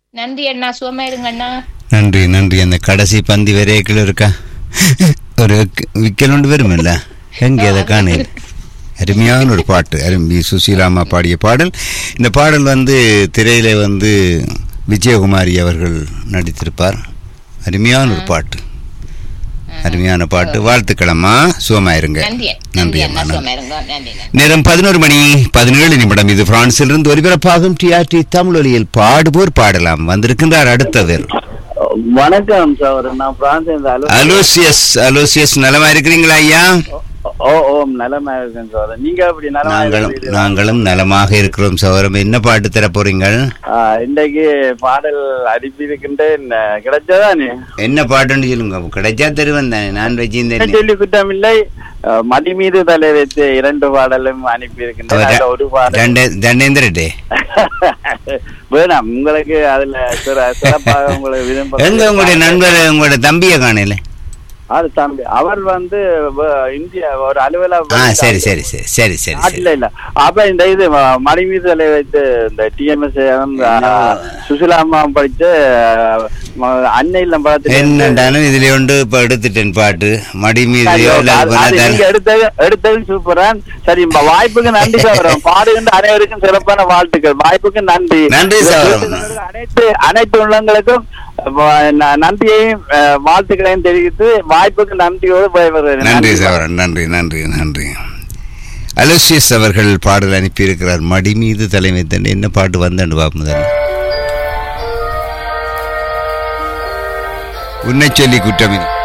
நன்றி அண்ணா சுகமா இருங்க அண்ணா நன்றி நன்றி அந்த கடைசி பந்தி வரைக்கும் இருக்கா ஒரு விக்கல் ஒன்று வருமில்ல எங்கே அதை காணேன் அருமையான ஒரு பாட்டு அரும்பி சுசீலாமா பாடிய பாடல் இந்த பாடல் வந்து திரையில வந்து விஜயகுமாரி அவர்கள் நடித்திருப்பார் அருமையான ஒரு பாட்டு அருமையான பாட்டு வாழ்த்துக்களம்மா சுகமாயிருங்க நன்றி நன்றி நன்றி அம்மா அண்ணா நன்றி. சுகமா இருங்க நன்றி நன்றி நேரம் பதினோரு மணி பதினேழு நிமிடம் இது பிரான்சிலிருந்து ஒலிபரப்பாகும் டிஆர்டி தமிழொலியில் பாடுவோர் பாடலாம் வந்திருக்கின்றார் அடுத்தவர் வணக்கம் சார் நான் பிரான்ஸ் இந்த அலோ அலோசியஸ் அலோசியஸ் நலமா இருக்கிறீங்களா ஐயா ஓ ஓம் நலமா இருக்கேன் சார் நீங்க அப்படி நலமா நாங்களும் இருக்கிறீர்களா? நாங்களும் நலமாக இருக்கிறோம் சகோதரம் என்ன பாட்டு தர போறீங்க ஆ, இன்றைக்கு பாடல் அனுப்பி இருக்கின்றேன் கிடைச்சதானே என்ன பாட்டுன்னு சொல்லுங்க கிடைச்சா தருவேன் தானே நான் வச்சிருந்தேன் சொல்லி குற்றம் இல்லை ஆ, மடி மீது தலை வைத்து இரண்டு பாடலும் அனுப்பி இருக்கின்றேன் அதுல ஒரு பாடல் தண்டேந்திரட்டே வேணாம் உங்களுக்கு அதுல சிற- சிறப்பாக உங்களுக்கு எங்க உங்களுடைய விரும்ப நண்பர் உங்களோட தம்பியை காணல அது தம்பி அவர் வந்து வ- இந்தியா ஒரு அலுவலக ஆ சரி சரி சரி சரி சரி சரி இல்ல இல்ல அப்ப இந்த இது ம- மணி மீதலை வைத்து இந்த டிஎம்எஸ் சுசிலாமா படிச்ச அன்னை இல்லம் படத்துல என்னண்டாலும் இதுல ஒன்று இப்ப எடுத்துட்டேன் பாட்டு மடி மீது ஐயோ, எவ்வளவு அது- அது பண்ணா நீங்க எடுத்தது எடுத்தது சூப்பரான் சரி இந்த வாய்ப்புக்கு நன்றி சகோதரன் பாடுகின்ற அனைவருக்கும் சிறப்பான வாழ்த்துக்கள் வாய்ப்புக்கு நன்றி நன்றி சகோதரன். அனைத்து அனைத்து உள்ளங்களுக்கும் வ- ந- நன்றியையும் அஹ், வாழ்த்துக்களையும் தெரிவித்து வாய்ப்புக்கு நன்றியோடு பயப்படுறேன் நன்றி சவரன் நன்றி நன்றி நன்றி அலோசியஸ் அவர்கள் பாடல் அனுப்பியிருக்கிறார் மடி மீது தலைமை தண்டு என்ன பாட்டு வந்தண்டு பாப்போம் முதல்ல உன்னை சொல்லி குற்றமில்லை